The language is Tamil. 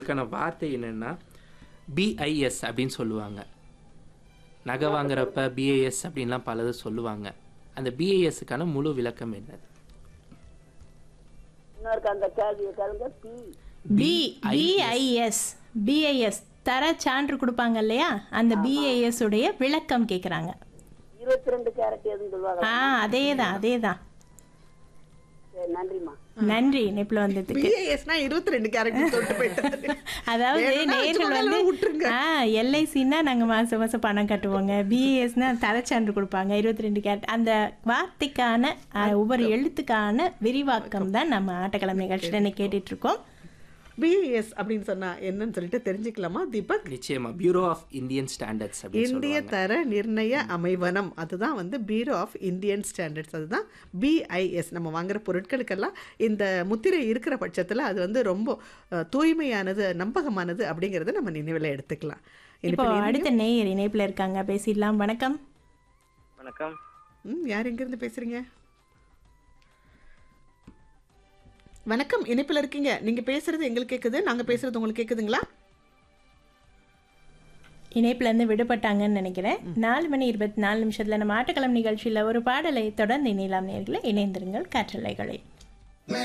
அதுக்கான வார்த்தை என்னன்னா பிஐஎஸ் அப்படின்னு சொல்லுவாங்க நகை வாங்குறப்ப பிஐஎஸ் அப்படின்லாம் பலது சொல்லுவாங்க அந்த பிஐஎஸ்க்கான முழு விளக்கம் என்னது இன்னொருக்கு அந்த கேள்வியை கேளுங்க பி பி பிஐஎஸ் பிஐஎஸ் தர சான்று கொடுப்பாங்க இல்லையா அந்த பிஐஎஸ் உடைய விளக்கம் கேக்குறாங்க இருபத்தி ரெண்டு கேரட் எதுன்னு சொல்லுவாங்க ஆ அதே தான் அதே தான் சரி நன்றிம்மா நன்றி இணைப்புல வந்ததுக்கு பிஏஎஸ்னா இருபத்தி ரெண்டு கேரக்டர் சொல்லிட்டு போயிட்டாரு அதாவது வேணும்னா நேர்கள் வச்சுக்கோங்க, வந்து இல்லைன்னா விட்டுருங்க. ஆ எல்ஐசின்னா நாங்க மாசம் மாசம் பணம் கட்டுவோங்க பிஏஎஸ்னா தரச்சான்று கொடுப்பாங்க இருபத்தி ரெண்டு கேரட் அந்த வார்த்தைக்கான ஆ, ஒவ்வொரு எழுத்துக்கான விரிவாக்கம் தான் நம்ம ஆட்டக்கிழமை நிகழ்ச்சியில் இன்னைக்கு கேட்டுட்டு இருக்கோம் பிஏஎஸ் அப்படின்னு சொன்னா என்னன்னு சொல்லிட்டு தெரிஞ்சுக்கலாமா தீபக் நிச்சயமா பியூரோ ஆஃப் இந்தியன் ஸ்டாண்டர்ட்ஸ் அப்படின்னு இந்திய சொல்லுவாங்க தர நிர்ணய அமைவனம் அதுதான் வந்து பீரோ ஆஃப் இந்தியன் ஸ்டாண்டர்ட்ஸ் அதுதான் பிஐஎஸ் நம்ம வாங்குற பொருட்களுக்கெல்லாம் இந்த முத்திரை இருக்கிற பட்சத்தில் அது வந்து ரொம்ப அஹ், தூய்மையானது நம்பகமானது அப்படிங்கிறத நம்ம நினைவில் எடுத்துக்கலாம் இப்போ இனிப்பில் அடுத்த நேயர் இணைப்புல இருக்காங்க பேசிடலாம் வணக்கம் வணக்கம் ம் யார் எங்கேருந்து பேசுறீங்க வணக்கம் இணைப்பில் இருக்கீங்க நீங்க பேசுறது எங்களுக்கு கேட்குது நாங்க பேசுறது உங்களுக்கு கேட்குதுங்களா இணைப்புல இருந்து விடுபட்டாங்கன்னு நினைக்கிறேன் நாலு மணி இருபத்தி நாலு நிமிஷத்துல நம்ம ஆட்டக்கிழமை நிகழ்ச்சியில ஒரு பாடலை தொடர்ந்து இணையலாம் நேர்களை இணைந்திருங்கள் காற்றலைகளில்